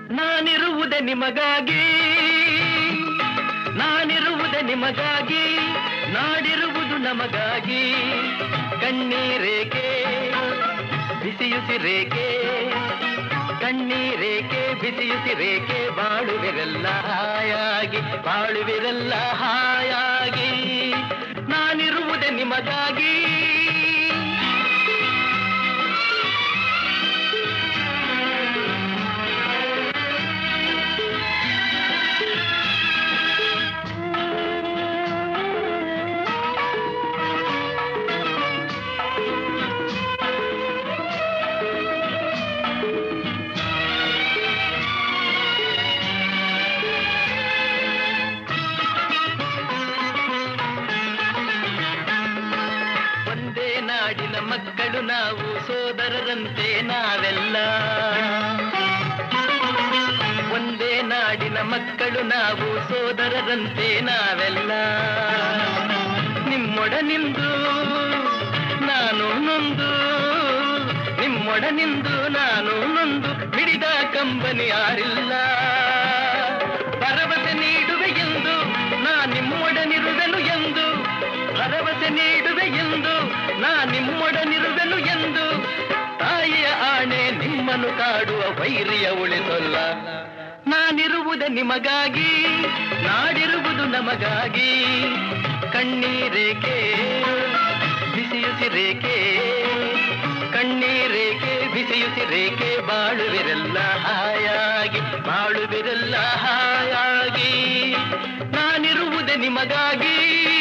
ನಾನಿರುವುದೇ ನಿಮಗಾಗಿ ನಾನಿರುವುದೇ ನಿಮಗಾಗಿ ನಾಡಿರುವುದು ನಮಗಾಗಿ ಕಣ್ಣೀರೇಕೆ ಬಿಸಿಯುಸಿರೇಕೆ ಕಣ್ಣೀರೇಕೆ ಬಿಸಿಯುಸಿರೇಕೆ ಬಾಳುವಿರಲ್ಲ ಹಾಯಾಗಿ ಬಾಳುವಿರಲ್ಲ ಹಾಯಾಗಿ ನಾನಿರುವುದೇ ನಿಮಗಾಗಿ ಒಂದೇ ನಾಡಿನ ಮಕ್ಕಳು ನಾವು ಸೋದರರಂತೆ ನಾವೆಲ್ಲ ಒಂದೇ ನಾಡಿನ ಮಕ್ಕಳು ನಾವು ಸೋದರರಂತೆ ನಾವೆಲ್ಲ ನಿಮ್ಮೊಡನಿಂದು ನಾನು ನೊಂದು ನಿಮ್ಮೊಡನಿಂದು ನಾನು ನೊಂದು ಮಿಡಿದ ಕಂಬನಿ ಯಾರಿಲ್ಲ ಭರವಸೆ ನೀಡುವೆ ಎಂದು ನಾ ನಿಮ್ಮೊಡನಿರುವೆನು ಎಂದು ಭರವಸೆ ನೀಡುವೆ ಎಂದು ನಾ ನಿಮ್ಮೊಡನಿರುವೆನು ಎಂದು ತಾಯಿಯ ಆಣೆ ನಿಮ್ಮನ್ನು ಕಾಡುವ ವೈರಿಯ ಉಳಿಸೊಲ್ಲ ನಾನಿರುವುದೇ ನಿಮಗಾಗಿ ನಾಡಿರುವುದು ನಮಗಾಗಿ ಕಣ್ಣೀರೇಕೆ ಬಿಸಿಯುಸಿರೇಕೆ ಕಣ್ಣೀರೇಕೆ ಬಿಸಿಯುಸಿರೇಕೆ ಬಾಳುವಿರಲ್ಲ ಹಾಯಾಗಿ ಬಾಳುವಿರಲ್ಲ ಹಾಯಾಗಿ ನಾನಿರುವುದೇ ನಿಮಗಾಗಿ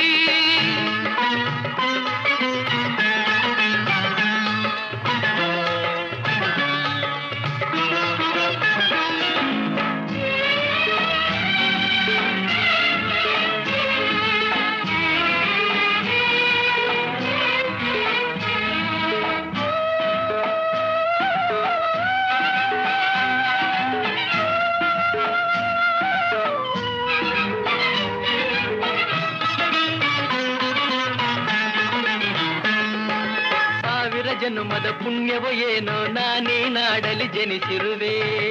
ಸಾವಿರ ಜನ್ಮದ ಪುಣ್ಯವೋ ಏನೋ ನಾನೇ ನಾಡಲಿ ಜನಿಸಿರುವೆ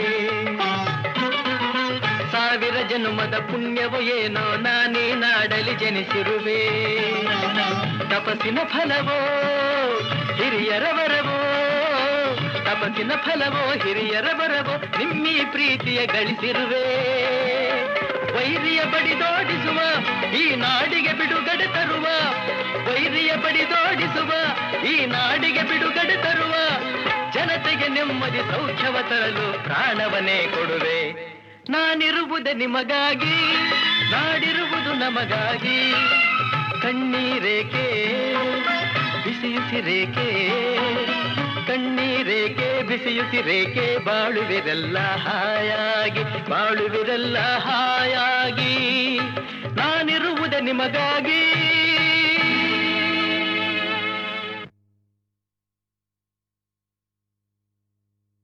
ಸಾವಿರ ಜನ್ಮದ ಪುಣ್ಯವೋ ಏನೋ ನಾನೇ ನಾಡಲಿ ಜನಿಸಿರುವೆ ತಪಸ್ಸಿನ ಫಲವೋ ಹಿರಿಯರ ವರವೋ ತಪಸ್ಸಿನ ಫಲವೋ ಹಿರಿಯರ ವರವೋ ನಿಮ್ಮಿ ಪ್ರೀತಿಯ ಗಳಿಸಿರುವೆ ವೈರಿಯ ಬಡಿದೋಡಿಸುವ ಈ ನಾಡಿಗೆ ಬಿಡುಗಡೆ ತರುವ ವೈರಿಯ ಬಡಿದೋಡಿಸುವ ಈ ನಾಡಿಗೆ ಬಿಡುಗಡೆ ತರುವ ಜನತೆಗೆ ನೆಮ್ಮದಿ ಸೌಖ್ಯವ ತರಲು ಪ್ರಾಣವನ್ನೇ ಕೊಡುವೆ ನಾನಿರುವುದೇ ನಿಮಗಾಗಿ ನಾಡಿರುವುದು ನಮಗಾಗಿ ಕಣ್ಣೀರೇಕೆ ಬಿಸಿಯುಸಿರೇಕೆ ಕಣ್ಣೀರೇಕೆ ಬಿಸಿಯುಸಿರೇಕೆ ಬಾಳುವಿರಲ್ಲ ಹಾಯಾಗಿ ಬಾಳುವಿರಲ್ಲ ಹಾಯಾಗಿ ನಾನಿರುವುದೇ ನಿಮಗಾಗಿ